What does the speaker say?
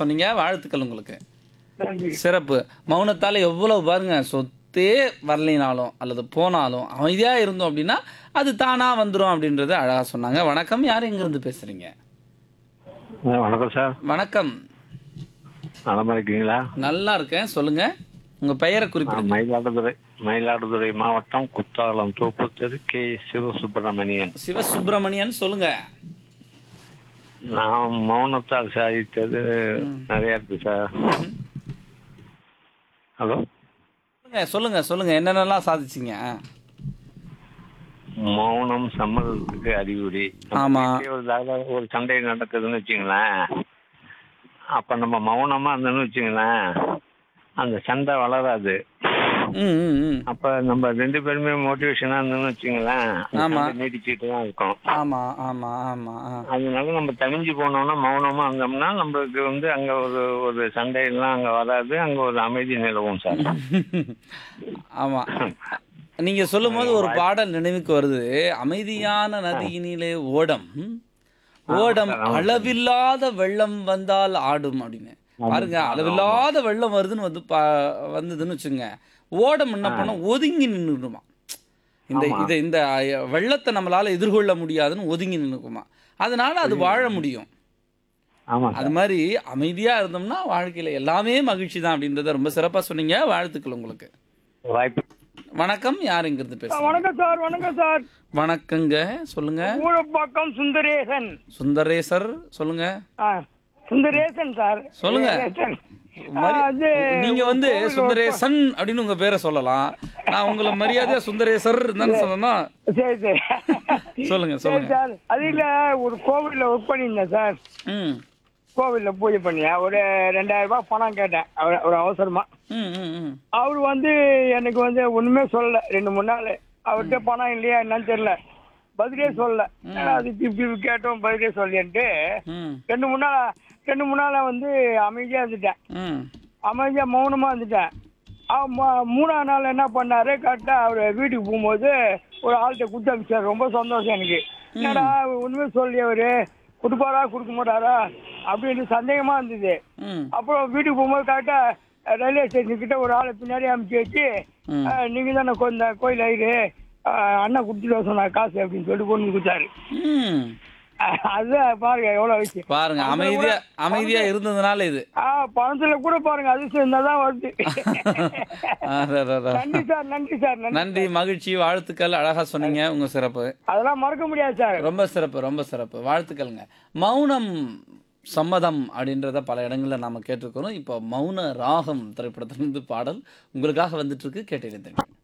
சொன்னீங்க வாழ்த்துக்கள் உங்களுக்கு நன்றி சிறப்பு மௌனத்தால் எவ்வளவு பாருங்க சொத்தே வரலினாலும் அல்லது போனாலும் அமைதியாக இருந்தோம் அப்படின்னா அது தானாக வந்துடும் அப்படின்றத அழகாக சொன்னாங்க வணக்கம் யார் எங்கேருந்து பேசுகிறீங்க வணக்கம் சார் வணக்கம் நலமா இருக்கீங்களா நல்லா இருக்கேன் சொல்லுங்க உங்க பெயரை குறிப்பிடுங்க மயிலாடுதுறை மயிலாடுதுறை மாவட்டம் குத்தாலம் தோப்புத்தெரு கே சிவசுப்பிரமணியன் சிவசுப்பிரமணியன் சொல்லுங்க நான் மௌனத்தால் சாதித்தது நிறைய இருக்கு சார் ஹலோ சொல்லுங்க சொல்லுங்க சொல்லுங்க என்னென்னலாம் சாதிச்சீங்க மௌனம் சம்மதத்துக்கு அறிகுறி ஆமா. ஒரு தகவல், ஒரு சண்டை நடக்குதுன்னு வச்சுங்களேன் அப்ப நம்ம மௌனமா இருந்தோம்னு வச்சுங்களேன் அந்த சண்டை வளராது ம் ம் ம் அப்ப நம்ம ரெண்டு பேருமே மோட்டிவேஷனா இருந்தோம்னு வச்சுங்களேன் அந்த ஆமா. சண்டை நீடிச்சுட்டு தான் இருக்கும் ஆமா ஆமா ஆமா ஆ. அதனால நம்ம தனிஞ்சு போனோம்னா மௌனமா இருந்தோம்னா நம்மளுக்கு வந்து அங்க ஒரு ஒரு சண்டையெல்லாம் அங்க வராது அங்க ஒரு அமைதி நிலவும் சார் ஆமா நீங்க சொல்லும் போது ஒரு பாடல் நினைவுக்கு வருது அமைதியான நதியினிலே ஓடம் ஓடம் அளவில்லாத வெள்ளம் வந்தால் ஆடும் அப்படின்னு பாருங்க அளவில்லாத வெள்ளம் வருதுன்னு வந்து பா- வந்ததுன்னு வச்சுங்க ஓடம் என்ன பண்ணும் ஒதுங்கி நின்றுடுமா இந்த இதை இந்த அஹ், வெள்ளத்தை நம்மளால எதிர்கொள்ள முடியாதுன்னு ஒதுங்கி நின்றுக்குமா அதனால அது வாழ முடியும் ஆமா அது மாதிரி அமைதியா இருந்தோம்னா வாழ்க்கையில எல்லாமே மகிழ்ச்சி தான் அப்படின்றத ரொம்ப சிறப்பா சொன்னீங்க வாழ்த்துக்கள் உங்களுக்கு வாய்ப்பு வணக்கம் யார் இங்கிருந்து பேசுறீங்க வணக்கம் சார் வணக்கம் சார் வணக்கங்க சொல்லுங்க ஊழப்பாக்கம் சுந்தரேசன் சுந்தரேசர் சொல்லுங்க ஆ, சுந்தரேசன் சார் சொல்லுங்க. சுந்தரேசன். மரி- ஆ, அது நீங்க வந்து கோவில் சுந்தரேசன் அப்படின்னு உங்க பேரை சொல்லலாம் நான் உங்களை மரியாதையா சுந்தரேசர் தான் சொல்லணும் சரி சரி சொல்லுங்க சரி சொல்லுங்க சார் அது இல்ல ஒரு கோவில்ல ஒர்க் பண்ணியிருந்தேன் சார் ம் கோவில்ல பூஜை பண்ணியா ஒரு ரெண்டாயிரம் ரூபாய் பணம் கேட்டேன் அவர் ஒரு அவசரமா ம் ம் ம் அவர் வந்து எனக்கு வந்து ஒண்ணுமே சொல்லல ரெண்டு மூணு நாள் அவர்கிட்ட பணம் இல்லையா என்னன்னு தெரியல பதிலே சொல்லல ஏன்னா அது இப்படி இப்படி கேட்டோம் பதிலே சொல்லின்ட்டு ம் ரெண்டு மூணு நாள் ரெண்டு மூணு நாளா வந்து அமைதியா இருந்துட்டேன் ம் அமைதியா மௌனமா இருந்துட்டேன் அவன் ம- மூணாவது நாள் என்ன பண்ணாரு கரெக்டா அவர் வீட்டுக்கு போகும்போது ஒரு ஆள்கிட்ட கொடுத்து அனுப்பிச்சாரு ரொம்ப சந்தோஷம் எனக்கு என்னடா உண்மை சொல்லி அவரு கொடுப்பாரா கொடுக்க மாட்டாரா அப்படின்னு சந்தேகமா இருந்தது ம் அப்புறம் வீட்டுக்கு போகும்போது கரெக்டா ரயில்வே ஸ்டேஷன் கிட்ட ஒரு ஆளை பின்னாடி அனுப்பிச்சு வச்சு ம். அஹ், நீங்க தானே கொஞ்சம் கோயில் ஐயரு அஹ், அண்ணா கொடுத்துட்டு வர சொன்னார் காசு அப்படின்னு சொல்லிட்டு கொண்டு வந்து கொடுத்தாரு ம் அஹ், அதுதான் பாருங்க எவ்வளவு விஷயம் பாருங்க அமைதியா அமைதியா இருந்ததுனால இது ஆ பணத்துல கூட பாருங்க அதிர்ஷ்டம் இருந்தா தான் வருது அடடடா. நன்றி சார் நன்றி சார் நன்றி நன்றி மகிழ்ச்சி வாழ்த்துக்கள் அழகா சொன்னீங்க உங்க சிறப்பு அதெல்லாம் மறக்க முடியாது சார் ரொம்ப சிறப்பு ரொம்ப சிறப்பு வாழ்த்துக்கள்ங்க மௌனம் சம்மதம் அப்படின்றத பல இடங்களில் நாம கேட்டிருக்கிறோம் இப்போ மௌன ராகம் திரைப்படத்திலிருந்து பாடல் உங்களுக்காக வந்துட்டு இருக்கு கேட்டிருந்தேன்